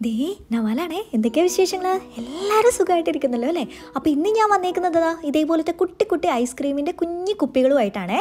ദേ നവാലാണേ എന്തൊക്കെയാ വിശേഷങ്ങൾ എല്ലാവരും സുഖമായിട്ടിരിക്കുന്നല്ലോ അല്ലേ അപ്പോൾ ഇന്ന് ഞാൻ വന്നേക്കുന്നത് ദാ ഇതേപോലത്തെ കുട്ടി കുട്ടി ഐസ്ക്രീമിൻ്റെ കുഞ്ഞു കുപ്പികളുമായിട്ടാണേ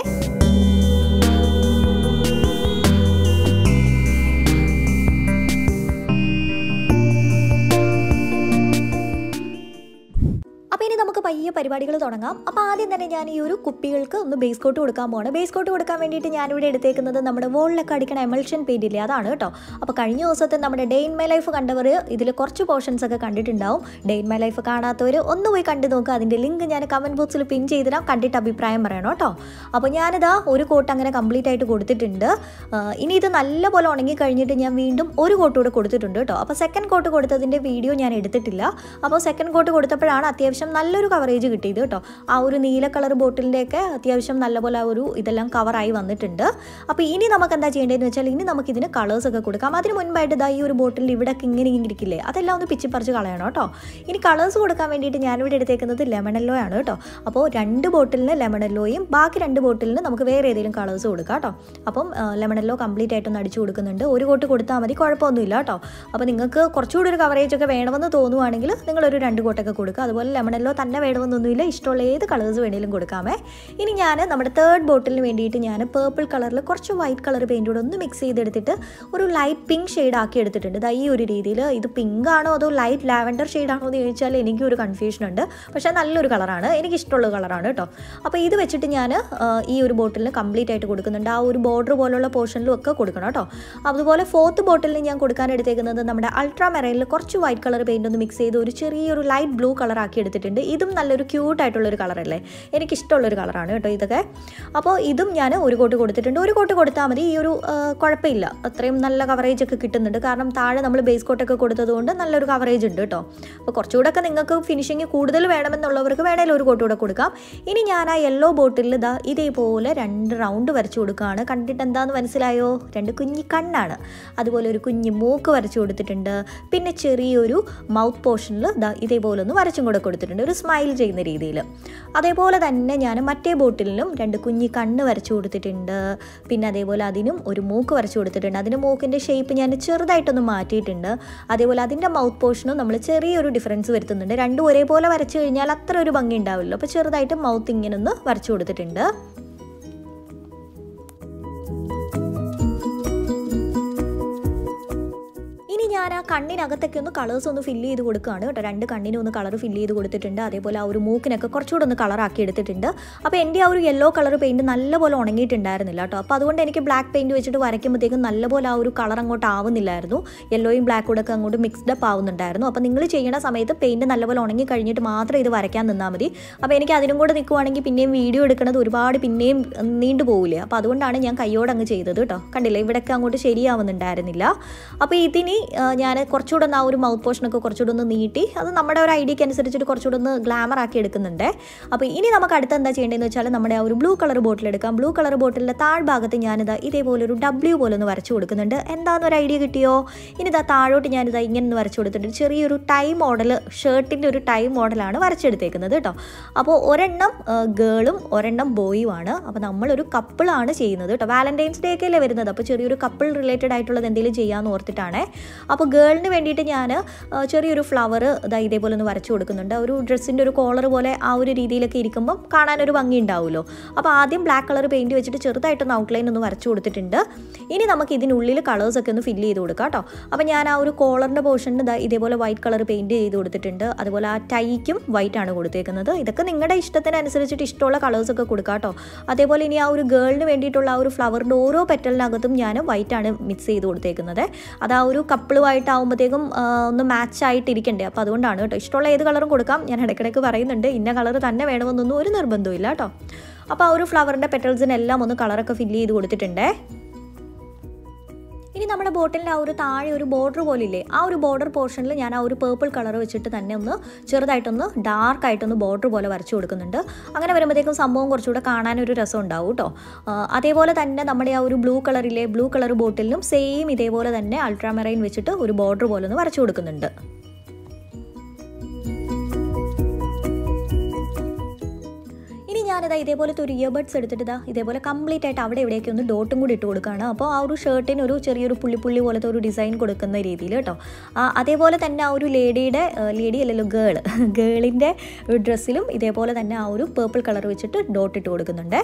അപ്പോൾ ഇനി നമുക്ക് പയ്യെ പരിപാടികൾ തുടങ്ങാം അപ്പോൾ ആദ്യം തന്നെ ഞാൻ ഈ ഒരു കുപ്പികൾക്ക് ഒന്ന് ബേസ് കോട്ട് കൊടുക്കാൻ പോവാണ് ബേസ് കോട്ട് കൊടുക്കാൻ വേണ്ടിയിട്ട് ഞാനിവിടെ എടുത്തേക്കുന്നത് നമ്മുടെ വോളിലൊക്കെ അടിക്കണ എമൽഷൻ പെയിൻ്റ് ഇല്ലേ അതാണ് കേട്ടോ അപ്പോൾ കഴിഞ്ഞ ദിവസത്തെ നമ്മുടെ ഡേ ഇൻ മൈ ലൈഫ് കണ്ടവർ ഇതിൽ കുറച്ച് പോർഷൻസ് ഒക്കെ കണ്ടിട്ടുണ്ടാവും ഡേ ഇൻ മൈ ലൈഫ് കാണാത്തവർ ഒന്ന് പോയി കണ്ടു നോക്കുക അതിൻ്റെ ലിങ്ക് ഞാൻ കമൻറ്റ് ബോക്സിൽ പിൻ ചെയ്തിടാം കണ്ടിട്ട് അഭിപ്രായം പറയണം കേട്ടോ അപ്പോൾ ഞാനിതാ ഒരു കോട്ട് അങ്ങനെ കംപ്ലീറ്റ് ആയിട്ട് കൊടുത്തിട്ടുണ്ട് ആ, ഇനി ഇത് നല്ലപോലെ ഉണങ്ങി കഴിഞ്ഞിട്ട് ഞാൻ വീണ്ടും ഒരു കോട്ട് കൂടെ കൊടുത്തിട്ടുണ്ട് കേട്ടോ അപ്പോൾ സെക്കൻഡ് കോട്ട് കൊടുത്തതിൻ്റെ വീഡിയോ ഞാൻ എടുത്തിട്ടില്ല അപ്പോൾ സെക്കൻഡ് കോട്ട് കൊടുത്തപ്പോഴാണ് അത്യാവശ്യം നല്ലൊരു കവറേജ് കിട്ടിയത് കേട്ടോ ആ ഒരു നീല കളർ ബോട്ടിലിൻ്റെയൊക്കെ അത്യാവശ്യം നല്ലപോലെ ആ ഒരു ഇതെല്ലാം കവറായി വന്നിട്ടുണ്ട് അപ്പോൾ ഇനി നമുക്ക് എന്താ ചെയ്യേണ്ടതെന്ന് വെച്ചാൽ ഇനി നമുക്ക് ഇതിന് കളേഴ്സ് ഒക്കെ കൊടുക്കാം അതിന് മുൻപായിട്ട് ഇതാ ഈ ഒരു ബോട്ടിൽ ഇവിടെയൊക്കെ ഇങ്ങനെ ഇങ്ങനെ ഇരിക്കില്ലേ അതെല്ലാം ഒന്ന് പിച്ചി പറിച്ച് കളയണം കേട്ടോ ഇനി കളേഴ്സ് കൊടുക്കാൻ വേണ്ടിയിട്ട് ഞാനിവിടെ എടുത്തേക്കുന്നത് ലെമണല്ലോ ആണ് കേട്ടോ അപ്പോൾ രണ്ട് ബോട്ടിലിന് ലെമണല്ലോയും ബാക്കി രണ്ട് ബോട്ടിലിന് നമുക്ക് വേറെ ഏതെങ്കിലും കളേഴ്സ് കൊടുക്കാം കേട്ടോ അപ്പം ലെമണല്ലോ കംപ്ലീറ്റ് ആയിട്ടൊന്ന് അടിച്ചു കൊടുക്കുന്നുണ്ട് ഒരു കോട്ട് കൊടുത്താൽ മതി കുഴപ്പമൊന്നുമില്ല കേട്ടോ അപ്പോൾ നിങ്ങൾക്ക് കുറച്ചുകൂടി ഒരു കവറേജ് ഒക്കെ വേണമെന്ന് തോന്നുവാണെങ്കിൽ നിങ്ങളൊരു രണ്ട് കോട്ടൊക്കെ കൊടുക്കുക അതുപോലെ ലെമണല്ലോ തന്നെ വേണമെന്നൊന്നുമില്ല ഇഷ്ടമുള്ള ഏത് കളേഴ്സ് വേണമെങ്കിലും കൊടുക്കാമേ ഇനി ഞാൻ നമ്മുടെ തേർഡ് ബോട്ടിലിന് വേണ്ടിയിട്ട് ഞാൻ പേർപ്പിൾ കളറിൽ കുറച്ച് വൈറ്റ് കളർ പെയിൻ്റ് കൂടെ ഒന്ന് മിക്സ് ചെയ്തെടുത്തിട്ട് ഒരു ലൈറ്റ് പിങ്ക് ഷെയ്ഡ് ആക്കി എടുത്തിട്ടുണ്ട് ദാ ഈ ഒരു രീതിയിൽ ഇത് പിങ്ക് ആണോ അതോ ലൈറ്റ് ലാവൻഡർ ഷെയ്ഡാണോ എന്ന് ചോദിച്ചാൽ എനിക്ക് ഒരു കൺഫ്യൂഷൻ ഉണ്ട് പക്ഷേ നല്ലൊരു കളറാണ് എനിക്ക് ഇഷ്ടമുള്ള കളറാണ് കേട്ടോ അപ്പോൾ ഇത് വെച്ചിട്ട് ഞാൻ ഈ ഒരു ബോട്ടിലിന് കംപ്ലീറ്റ് ആയിട്ട് കൊടുക്കുന്നുണ്ട് ആ ഒരു ബോർഡർ പോലുള്ള പോർഷനിലും ഒക്കെ കൊടുക്കണം കേട്ടോ അതുപോലെ ഫോർത്ത് ബോട്ടിലിന് ഞാൻ കൊടുക്കാൻ എടുത്തേക്കുന്നത് നമ്മുടെ അൾട്രാ മെറൈനിൽ കുറച്ച് വൈറ്റ് കളർ പെയിൻ്റ് ഒന്ന് മിക്സ് ചെയ്ത് ഒരു ചെറിയൊരു ലൈറ്റ് ബ്ലൂ കളർ ആക്കി എടുത്തിട്ടുണ്ട് ഇതും നല്ലൊരു ക്യൂട്ടായിട്ടുള്ളൊരു കളറല്ലേ എനിക്ക് ഇഷ്ടമുള്ളൊരു കളറാണ് കേട്ടോ ഇതൊക്കെ അപ്പോൾ ഇതും ഞാൻ ഒരു കോട്ട് കൊടുത്തിട്ടുണ്ട് ഒരു കോട്ട് കൊടുത്താൽ മതി ഈ ഒരു ആ, കുഴപ്പമില്ല അത്രയും നല്ല കവറേജ് ഒക്കെ കിട്ടുന്നുണ്ട് കാരണം താഴെ നമ്മൾ ബേസ് കോട്ടൊക്കെ കൊടുത്തതുകൊണ്ട് നല്ലൊരു കവറേജ് ഉണ്ട് കേട്ടോ അപ്പോൾ കുറച്ചുകൂടെ ഒക്കെ നിങ്ങൾക്ക് ഫിനിഷിങ് കൂടുതൽ വേണമെന്നുള്ളവർക്ക് വേണേലും ഒരു കോട്ട് കൂടെ കൊടുക്കാം ഇനി ഞാൻ ആ യെല്ലോ ബോട്ടിൽ ഇതാ ഇതേപോലെ രണ്ട് റൗണ്ട് വരച്ചു കൊടുക്കുകയാണ് കണ്ടിട്ട് എന്താണെന്ന് മനസ്സിലായോ രണ്ട് കുഞ്ഞി കണ്ണാണ് അതുപോലെ ഒരു കുഞ്ഞി മൂക്ക് വരച്ചു കൊടുത്തിട്ടുണ്ട് പിന്നെ ചെറിയൊരു മൗത്ത് പോർഷനിൽ ദാ ഇതേപോലെ ഒന്ന് വരച്ചും കൂടെ കൊടുത്തിട്ടുണ്ട് ഒരു സ്മൈൽ ചെയ്യുന്ന രീതിയിൽ അതേപോലെ തന്നെ ഞാൻ മറ്റേ ബോട്ടിലിനും രണ്ട് കുഞ്ഞി കണ്ണ് വരച്ചു കൊടുത്തിട്ടുണ്ട് പിന്നെ അതേപോലെ അതിനും ഒരു മൂക്ക് വരച്ചു കൊടുത്തിട്ടുണ്ട് അതിൻ്റെ മൂക്കിൻ്റെ ഷേപ്പ് ഞാൻ ചെറുതായിട്ടൊന്ന് മാറ്റിയിട്ടുണ്ട് അതേപോലെ അതിൻ്റെ മൗത്ത് പോർഷനും നമ്മൾ ചെറിയൊരു ഡിഫറൻസ് വരുത്തുന്നുണ്ട് രണ്ടും ഒരേപോലെ വരച്ചു കഴിഞ്ഞാൽ അത്ര ഒരു ഭംഗി ഉണ്ടാവില്ലല്ലോ അപ്പോൾ ചെറുതായിട്ട് മൗത്ത് ഇങ്ങനെ ഒന്ന് വരച്ചു കൊടുത്തിട്ടുണ്ട് ഇനി ഞാൻ ആ കണ്ണിനകത്തൊക്കെ ഒന്ന് കളേഴ്സ് ഒന്ന് ഫില്ല് ചെയ്ത് കൊടുക്കുകയാണ് കേട്ടോ രണ്ട് കണ്ണിനും ഒന്ന് കളർ ഫില്ല് ചെയ്ത് കൊടുത്തിട്ടുണ്ട് അതേപോലെ ആ ഒരു മൂക്കിനൊക്കെ കുറച്ചുകൂടെ ഒന്ന് കളറാക്കി എടുത്തിട്ടുണ്ട് അപ്പോൾ എൻ്റെ ആ ഒരു യെല്ലോ കളർ പെയിൻറ്റ് നല്ലപോലെ ഉണങ്ങിയിട്ടുണ്ടായിരുന്നില്ല കേട്ടോ അപ്പോൾ അതുകൊണ്ട് എനിക്ക് ബ്ലാക്ക് പെയിൻറ്റ് വെച്ചിട്ട് വരയ്ക്കുമ്പോഴത്തേക്കും നല്ലപോലെ ആ ഒരു കളർ അങ്ങോട്ട് ആവുന്നില്ലായിരുന്നു യെല്ലോയും ബ്ലാക്കും കൂടെ ഒക്കെ അങ്ങോട്ട് മിക്സ്ഡ് അപ്പ് ആവുന്നുണ്ടായിരുന്നു അപ്പോൾ നിങ്ങൾ ചെയ്യണ സമയത്ത് പെയിൻറ്റ് നല്ലപോലെ ഉണങ്ങി കഴിഞ്ഞിട്ട് മാത്രം ഇത് വരയ്ക്കാൻ നിന്നാൽ മതി അപ്പോൾ എനിക്ക് അതിനും കൂടെ നിൽക്കുവാണെങ്കിൽ പിന്നെയും വീഡിയോ എടുക്കുന്നത് ഒരുപാട് പിന്നെയും നീണ്ടു പോകില്ലേ അപ്പോൾ അതുകൊണ്ടാണ് ഞാൻ കൈയോടെ അങ്ങ് ചെയ്തത് കേട്ടോ കണ്ടില്ലേ ഇവിടെയൊക്കെ അങ്ങോട്ട് ശരിയാവുന്നുണ്ടായിരുന്നില്ല അപ്പോൾ ഇതിനി ഞാൻ കുറച്ചുകൂടെ ഒന്ന് ആ ഒരു മൗത്ത് പോർഷനൊക്കെ കുറച്ചുകൂടെ ഒന്ന് നീട്ടി അത് നമ്മുടെ ഒരു ഐഡിയക്ക് അനുസരിച്ചിട്ട് കുറച്ചുകൂടെ ഒന്ന് ഗ്ലാമർ ആക്കി എടുക്കുന്നുണ്ട് അപ്പോൾ ഇനി നമുക്ക് അടുത്ത് എന്താ ചെയ്യേണ്ടതെന്ന് വെച്ചാൽ നമ്മുടെ ആ ഒരു ബ്ലൂ കളർ ബോട്ടിൽ എടുക്കാം ബ്ലൂ കളർ ബോട്ടിലിൻ്റെ താഴ്ഭാഗത്ത് ഞാനിതാ ഇതേപോലെ ഒരു ഡബ്ല്യൂ പോലെ ഒന്ന് വരച്ചു കൊടുക്കുന്നുണ്ട് എന്താണെന്ന് ഒരു ഐഡിയ കിട്ടിയോ ഇനി ഇതാ താഴോട്ട് ഞാനിതാ ഇങ്ങനെ ഒന്ന് വരച്ചു കൊടുത്തിട്ടുണ്ട് ചെറിയൊരു ടൈ മോഡൽ ഷർട്ടിൻ്റെ ഒരു ടൈ മോഡലാണ് വരച്ചെടുത്തേക്കുന്നത് കേട്ടോ അപ്പോൾ ഒരെണ്ണം ഗേളും ഒരെണ്ണം ബോയുമാണ് അപ്പോൾ നമ്മളൊരു കപ്പിളാണ് ചെയ്യുന്നത് കേട്ടോ വാലൻറ്റൈൻസ് ഡേ ഒക്കെ അല്ലേ വരുന്നത് അപ്പോൾ ചെറിയൊരു കപ്പിൾ റിലേറ്റഡ് ആയിട്ടുള്ളത് എന്തെങ്കിലും ചെയ്യാമെന്ന് ഓർത്തിട്ടാണ് അപ്പോൾ ഗേളിന് വേണ്ടിയിട്ട് ഞാൻ ചെറിയൊരു ഫ്ലവർ ഇതാ ഇതേപോലെ ഒന്ന് വരച്ചു കൊടുക്കുന്നുണ്ട് ഒരു ഡ്രസ്സിൻ്റെ ഒരു കോളർ പോലെ ആ ഒരു രീതിയിലൊക്കെ ഇരിക്കുമ്പം കാണാനൊരു ഭംഗി ഉണ്ടാവുമല്ലോ അപ്പോൾ ആദ്യം ബ്ലാക്ക് കളർ പെയിൻറ്റ് വെച്ചിട്ട് ചെറുതായിട്ടൊന്ന് ഔട്ട്ലൈൻ ഒന്ന് വരച്ചു കൊടുത്തിട്ടുണ്ട് ഇനി നമുക്ക് ഇതിനുള്ളിൽ കളേഴ്സൊക്കെ ഒന്ന് ഫില്ല് ചെയ്ത് കൊടുക്കാം കേട്ടോ അപ്പോൾ ഞാൻ ആ ഒരു കോളറിൻ്റെ പോർഷനിൽ ഇതാ ഇതേപോലെ വൈറ്റ് കളർ പെയിൻറ്റ് ചെയ്ത് കൊടുത്തിട്ടുണ്ട് അതുപോലെ ആ ടൈക്കും വൈറ്റ് ആണ് കൊടുത്തേക്കുന്നത് ഇതൊക്കെ നിങ്ങളുടെ ഇഷ്ടത്തിനനുസരിച്ചിട്ട് ഇഷ്ടമുള്ള കളേഴ്സൊക്കെ കൊടുക്കാം കേട്ടോ അതേപോലെ ഇനി ആ ഒരു ഗേളിന് വേണ്ടിയിട്ടുള്ള ആ ഒരു ഫ്ലവറിൻ്റെ ഓരോ പെറ്റലിനകത്തും ഞാൻ വൈറ്റ് ആണ് മിക്സ് ചെയ്ത് കൊടുത്തേക്കുന്നത് അത് ആ ഒരു കപ്പിളുമായിട്ടാവുമ്പോഴത്തേക്കും ഒന്ന് മാച്ച് ആയിട്ടിരിക്കണ്ടേ അപ്പോൾ അതുകൊണ്ടാണ് കേട്ടോ ഇഷ്ടമുള്ള ഏത് കളറും കൊടുക്കാം ഞാൻ ഇടയ്ക്കിടയ്ക്ക് പറയുന്നുണ്ട് ഇന്ന കളർ തന്നെ വേണമെന്നൊന്നും ഒരു നിർബന്ധമില്ല കേട്ടോ അപ്പോൾ ആ ഒരു ഫ്ലവറിൻ്റെ പെറ്റൽസിനെല്ലാം ഒന്ന് കളറൊക്കെ ഫില്ല് ചെയ്ത് കൊടുത്തിട്ടുണ്ടേ ഇനി നമ്മുടെ ബോട്ടിലിൻ്റെ ആ ഒരു താഴെ ഒരു ബോർഡർ പോലില്ലേ ആ ഒരു ബോർഡർ പോർഷനിൽ ഞാൻ ആ ഒരു പേർപ്പിൾ കളർ വെച്ചിട്ട് തന്നെ ഒന്ന് ചെറുതായിട്ടൊന്ന് ഡാർക്ക് ആയിട്ടൊന്ന് ബോർഡർ പോലെ വരച്ചു കൊടുക്കുന്നുണ്ട് അങ്ങനെ വരുമ്പോഴത്തേക്കും സംഭവം കുറച്ചുകൂടെ കാണാനൊരു രസം ഉണ്ടാവും കേട്ടോ ആ, അതേപോലെ തന്നെ നമ്മുടെ ആ ഒരു ബ്ലൂ കളറിലെ ബ്ലൂ കളർ ബോട്ടിലിനും സെയിം ഇതേപോലെ തന്നെ അൾട്രാമെറൈൻ വെച്ചിട്ട് ഒരു ബോർഡർ പോലെ ഒന്ന് വരച്ചു കൊടുക്കുന്നുണ്ട് ഇനി ഞാൻ ഞാനിതാ ഇതേപോലത്തെ ഒരു ഇയർബഡ്സ് എടുത്തിട്ട് ഇതാ ഇതേപോലെ കംപ്ലീറ്റ് ആയിട്ട് അവിടെ ഇവിടെയൊക്കെ ഒന്ന് ഡോട്ടും കൂടി ഇട്ട് കൊടുക്കുകയാണ് അപ്പോൾ ആ ഒരു ഷർട്ടിന് ഒരു ചെറിയൊരു പുള്ളി പുള്ളി പോലത്തെ ഒരു ഡിസൈൻ കൊടുക്കുന്ന രീതിയിൽ കേട്ടോ ആ, അതേപോലെ തന്നെ ആ ഒരു ലേഡിയുടെ ലേഡി അല്ലല്ലോ ഗേൾ ഗേളിൻ്റെ ഡ്രസ്സിലും ഇതേപോലെ തന്നെ ആ ഒരു പേർപ്പിൾ കളർ വെച്ചിട്ട് ഡോട്ട് ഇട്ട് കൊടുക്കുന്നുണ്ടേ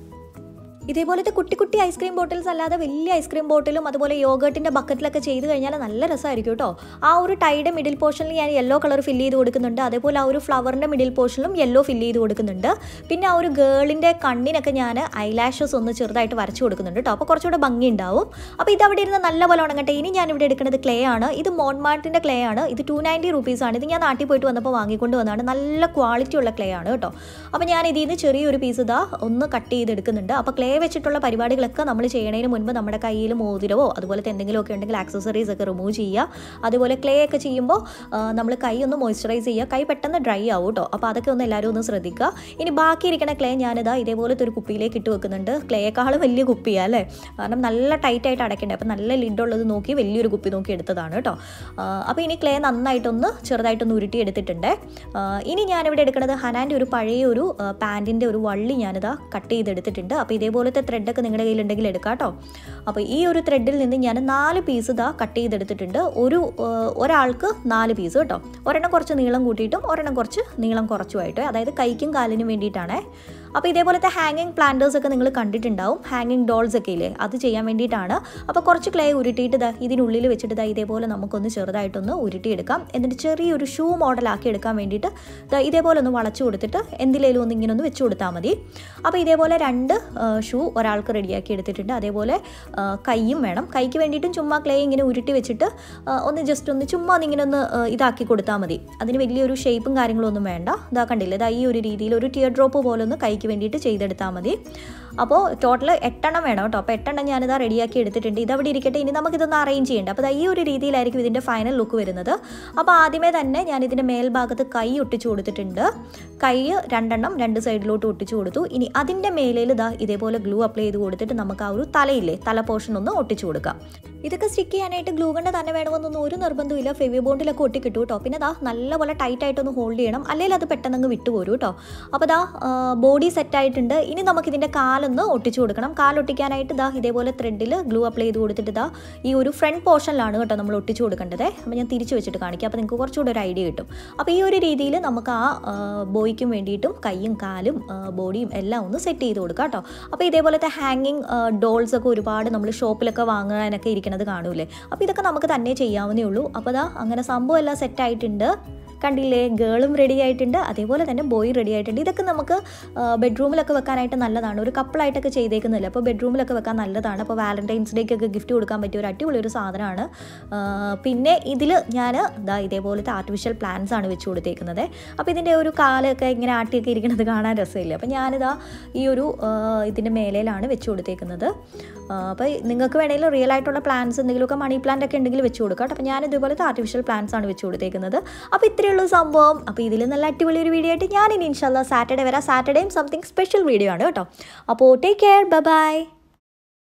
ഇതേപോലത്തെ കുട്ടി കുട്ടി ഐസ്ക്രീം ബോട്ടിൽസ് അല്ലാതെ വലിയ ഐസ്ക്രീം ബോട്ടിലും അതുപോലെ യോഗേട്ടിൻ്റെ ബക്കറ്റിലൊക്കെ ചെയ്ത് കഴിഞ്ഞാൽ നല്ല രസമായിരിക്കും കേട്ടോ ആ ഒരു ടൈയുടെ മിഡിൽ പോർഷനിൽ ഞാൻ യെല്ലോ കളർ ഫില്ല് ചെയ്ത് കൊടുക്കുന്നുണ്ട് അതേപോലെ ആ ഒരു ഫ്ലവറിൻ്റെ മിഡിൽ പോർഷനിലും യെല്ലോ ഫില്ല് ചെയ്ത് കൊടുക്കുന്നുണ്ട് പിന്നെ ആ ഒരു ഗേളിൻ്റെ കണ്ണിനൊക്കെ ഞാൻ ഐലാഷസ് ഒന്ന് ചെറുതായിട്ട് വരച്ചു കൊടുക്കുന്നുണ്ട് കേട്ടോ അപ്പോൾ കുറച്ചുകൂടെ ഭംഗി ഉണ്ടാവും അപ്പോൾ ഇത് അവിടെ ഇരുന്ന് നല്ല പോലെ ഉണങ്ങട്ടെ ഇനി ഞാൻ ഇവിടെ എടുക്കുന്നത് ക്ലേ ആണ് ഇത് മോൺമാർട്ടിൻ്റെ ക്ലേ ആണ് ഇത് ടു നയൻറ്റി റുപ്പീസാണ് ഇത് ഞാൻ നാട്ടിൽ പോയിട്ട് വന്നപ്പോൾ വാങ്ങിക്കൊണ്ട് വന്നതാണ് നല്ല ക്വാളിറ്റി ഉള്ള ക്ലേ ആണ് കേട്ടോ അപ്പോൾ ഞാൻ ഇതിൽ നിന്ന് ചെറിയൊരു പീസ് ഇതാ ഒന്ന് കട്ട് ചെയ്തെടുക്കുന്നുണ്ട് അപ്പോൾ ക്ലേ വെച്ചിട്ടുള്ള പരിപാടികളൊക്കെ നമ്മൾ ചെയ്യണതിന് മുൻപ് നമ്മുടെ കയ്യിൽ മോതിരവോ അതുപോലത്തെ എന്തെങ്കിലുമൊക്കെ ഉണ്ടെങ്കിൽ ആക്സസറീസ് ഒക്കെ റിമൂവ് ചെയ്യുക അതുപോലെ ക്ലേ ഒക്കെ ചെയ്യുമ്പോൾ നമ്മൾ കൈ ഒന്ന് മോയ്സ്ചറൈസ് ചെയ്യുക കൈ പെട്ടെന്ന് ഡ്രൈ ആവും കേട്ടോ അപ്പോൾ അതൊക്കെ ഒന്ന് എല്ലാവരും ഒന്ന് ശ്രദ്ധിക്കുക ഇനി ബാക്കി ഇരിക്കുന്ന ക്ലേ ഞാനിതാ ഇതേപോലത്തെ ഒരു കുപ്പിയിലേക്ക് ഇട്ട് വെക്കുന്നുണ്ട് ക്ലേയേക്കാളും വലിയ കുപ്പിയാണ് അല്ലേ കാരണം നല്ല ടൈറ്റ് ആയിട്ട് അടയ്ക്കണ്ടേ അപ്പോൾ നല്ല ലിഡുള്ളത് നോക്കി വലിയൊരു കുപ്പി നോക്കി എടുത്തതാണ് കേട്ടോ അപ്പോൾ ഇനി ക്ലേ നന്നായിട്ടൊന്ന് ചെറുതായിട്ടൊന്ന് ഉരുട്ടി എടുത്തിട്ടുണ്ട് ആ, ഇനി ഞാനിവിടെ എടുക്കുന്നത് ഹനാൻ്റെ ഒരു പഴയ ഒരു പാൻറ്റിൻ്റെ ഒരു വള്ളി ഞാനിതാ കട്ട് ചെയ്തെടുത്തിട്ടുണ്ട് അപ്പോൾ ഇതേപോലത്തെ ത്രെഡൊക്കെ നിങ്ങളുടെ കയ്യിലുണ്ടെങ്കിൽ എടുക്കാം കേട്ടോ അപ്പോൾ ഈ ഒരു ത്രെഡിൽ നിന്ന് ഞാൻ നാല് പീസ് ഇതാ കട്ട് ചെയ്തെടുത്തിട്ടുണ്ട് ഒരു ആ, ഒരാൾക്ക് നാല് പീസ് കേട്ടോ ഒരെണ്ണം കുറച്ച് നീളം കൂട്ടിയിട്ടും ഒരെണ്ണം കുറച്ച് നീളം കുറച്ചുമായിട്ട് അതായത് കൈക്കും കാലിനും വേണ്ടിയിട്ടാണേ അപ്പോൾ ഇതേപോലത്തെ ഹാങ്ങിങ് പ്ലാന്റേഴ്സ് ഒക്കെ നിങ്ങൾ കണ്ടിട്ടുണ്ടാവും ഹാങ്ങിങ് ഡോൾസ് ഒക്കെ ഇല്ലേ അത് ചെയ്യാൻ വേണ്ടിയിട്ടാണ് അപ്പോൾ കുറച്ച് ക്ലേ ഉരുട്ടിയിട്ട് ദാ ഇതിനുള്ളിൽ വെച്ചിട്ട് ദാ ഇതേപോലെ നമുക്കൊന്ന് ചെറുതായിട്ടൊന്ന് ഉരുട്ടിയെടുക്കാം എന്നിട്ട് ചെറിയൊരു ഷൂ മോഡലാക്കി എടുക്കാൻ വേണ്ടിയിട്ട് ദാ ഇതേപോലെ ഒന്ന് വളച്ചു കൊടുത്തിട്ട് എന്തിലേലും ഒന്ന് ഇങ്ങനെ ഒന്ന് വെച്ച് കൊടുത്താൽ മതി അപ്പോൾ ഇതേപോലെ രണ്ട് ഷൂ ഒരാൾക്ക് റെഡിയാക്കി എടുത്തിട്ടുണ്ട് അതേപോലെ ആ, കൈയും വേണം കൈക്ക് വേണ്ടിയിട്ടും ചുമ്മാ ക്ലേ ഇങ്ങനെ ഉരുട്ടി വെച്ചിട്ട് ആ, ഒന്ന് ജസ്റ്റ് ഒന്ന് ചുമ്മാ ഒന്ന് ഇങ്ങനെ ഒന്ന് ആ, ഇതാക്കി കൊടുത്താൽ മതി അതിന് വലിയൊരു ഷേപ്പും കാര്യങ്ങളും ഒന്നും വേണ്ട ഇതാ കണ്ടില്ലേ ഇതാ ഈ ഒരു രീതിയിൽ ഒരു ടിയർ ഡ്രോപ്പ് പോലെ ഒന്ന് കൈക്ക് വേണ്ടിയിട്ട് ചെയ്തെടുത്താൽ മതി അപ്പോൾ ടോട്ടൽ എട്ടെണ്ണം വേണം കേട്ടോ അപ്പോൾ എട്ടെണ്ണം ഞാനിതാ റെഡിയാക്കി എടുത്തിട്ടുണ്ട് ഇതവിടെ ഇരിക്കട്ടെ ഇനി നമുക്കിതൊന്ന് അറേഞ്ച് ചെയ്യേണ്ട അപ്പോൾ ദാ ഈ ഒരു രീതിയിലായിരിക്കും ഇതിൻ്റെ ഫൈനൽ ലുക്ക് വരുന്നത് അപ്പോൾ ആദ്യമേ തന്നെ ഞാൻ ഇതിൻ്റെ മേൽഭാഗത്ത് കൈ ഒട്ടിച്ചു കൊടുത്തിട്ടുണ്ട് കൈ രണ്ടെണ്ണം രണ്ട് സൈഡിലോട്ട് ഒട്ടിച്ചു കൊടുത്തു ഇനി അതിൻ്റെ മേലേൽ ഇതാ ഇതേപോലെ ഗ്ലൂ അപ്ലൈ ചെയ്ത് കൊടുത്തിട്ട് നമുക്ക് ആ ഒരു തലയില്ലേ തല പോർഷൻ ഒന്ന് ഒട്ടിച്ചു കൊടുക്കാം ഇതൊക്കെ സ്റ്റിക്ക് ചെയ്യാനായിട്ട് ഗ്ലൂ ഗണ്ണ് തന്നെ വേണമെന്നൊന്നും ഒരു നിർബന്ധമില്ല ഫെവി ബോണ്ടിലൊക്കെ ഒട്ടി കിട്ടും കേട്ടോ പിന്നെ ദാ നല്ലപോലെ ടൈറ്റ് ആയിട്ടൊന്ന് ഹോൾഡ് ചെയ്യണം അല്ലെങ്കിൽ അത് പെട്ടെന്ന് അങ്ങ് വിട്ടുപോരും കേട്ടോ അപ്പോൾ ദാ ബോഡി സെറ്റ് ആയിട്ടുണ്ട് ഇനി നമുക്ക് ഇതിൻ്റെ കാലൊന്ന് ഒട്ടിച്ചു കൊടുക്കണം കാലൊട്ടിക്കാനായിട്ട് ദാ ഇതേപോലെ ത്രെഡിൽ ഗ്ലൂ അപ്ലൈ ചെയ്ത് കൊടുത്തിട്ട് ദാ ഈ ഒരു ഫ്രണ്ട് പോർഷനിലാണ് കേട്ടോ നമ്മൾ ഒട്ടിച്ചു കൊടുക്കേണ്ടത് അപ്പോൾ ഞാൻ തിരിച്ചു വെച്ചിട്ട് കാണിക്കാം അപ്പോൾ നിങ്ങൾക്ക് കുറച്ചുകൂടെ ഒരു ഐഡിയ കിട്ടും അപ്പോൾ ഈ ഒരു രീതിയിൽ നമുക്ക് ആ ബോയ്ക്കും വേണ്ടിയിട്ടും കൈയും കാലും ആ, ബോഡിയും എല്ലാം ഒന്ന് സെറ്റ് ചെയ്ത് കൊടുക്കാം കേട്ടോ അപ്പോൾ ഇതേപോലത്തെ ഹാങ്ങിങ് ഡോൾസ് ഒക്കെ ഒരുപാട് നമ്മൾ ഷോപ്പിലൊക്കെ വാങ്ങാനൊക്കെ ഇരിക്കുന്നത് കാണൂലേ അപ്പോൾ ഇതൊക്കെ നമുക്ക് തന്നെ ചെയ്യാവുന്നേ ഉള്ളൂ അപ്പോൾ ദാ അങ്ങനെ സംഭവം എല്ലാം സെറ്റ് ആയിട്ടുണ്ട് കണ്ടില്ലേ ഗേളും റെഡി ആയിട്ടുണ്ട് അതേപോലെ തന്നെ ബോയ് റെഡി ആയിട്ടുണ്ട് ഇതൊക്കെ നമുക്ക് ബെഡ്റൂമിലൊക്കെ വെക്കാനായിട്ട് നല്ലതാണ് ഒരു കപ്പിളായിട്ടൊക്കെ ചെയ്തേക്കുന്നില്ല അപ്പോൾ ബെഡ്റൂമിലൊക്കെ വെക്കാൻ നല്ലതാണ് അപ്പോൾ വാലന്റൈൻസ് ഡേക്കൊക്കെ ഗിഫ്റ്റ് കൊടുക്കാൻ പറ്റിയ ഒരു അടിപൊളി ഒരു സാധനമാണ് ആ, പിന്നെ ഇതിൽ ഞാൻ ഇതാ ഇതേപോലത്തെ ആർട്ടിഫിഷ്യൽ പ്ലാന്റ്സ് ആണ് വെച്ച് കൊടുത്തേക്കുന്നത് അപ്പോൾ ഇതിൻ്റെ ഒരു കാലൊക്കെ ഇങ്ങനെ ആട്ടിയൊക്കെ ഇരിക്കുന്നത് കാണാൻ രസമില്ല അപ്പോൾ ഞാനിതാ ഈ ഒരു ആ, ഇതിൻ്റെ മേലയിലാണ് വെച്ച് കൊടുത്തേക്കുന്നത് ആ, അപ്പോൾ നിങ്ങൾക്ക് വേണമെങ്കിൽ റിയൽ ആയിട്ടുള്ള പ്ലാന്റ്സ് എന്തെങ്കിലുമൊക്കെ മണി പ്ലാന്റ് ഒക്കെ ഉണ്ടെങ്കിൽ വെച്ച് കൊടുക്കാം അപ്പോൾ ഞാൻ ഇതുപോലത്തെ ആർട്ടിഫിഷ്യൽ പ്ലാന്റ്സ് ആണ് വെച്ച് കൊടുത്തേക്കുന്നത് അപ്പോൾ ഇത്രയേ ഉള്ളൂ സംഭവം അപ്പോൾ ഇതിൽ നല്ല അടിപൊളി ഒരു വീഡിയോ ആയിട്ട് ഞാൻ ഇനി ഇൻഷാല്ല സാറ്റർഡേ വരാം സാറ്റർഡേയും സംതിങ് സ്പെഷ്യൽ വീഡിയോ ആണ് കേട്ടോ അപ്പോൾ ടേക്ക് കെയർ ബൈ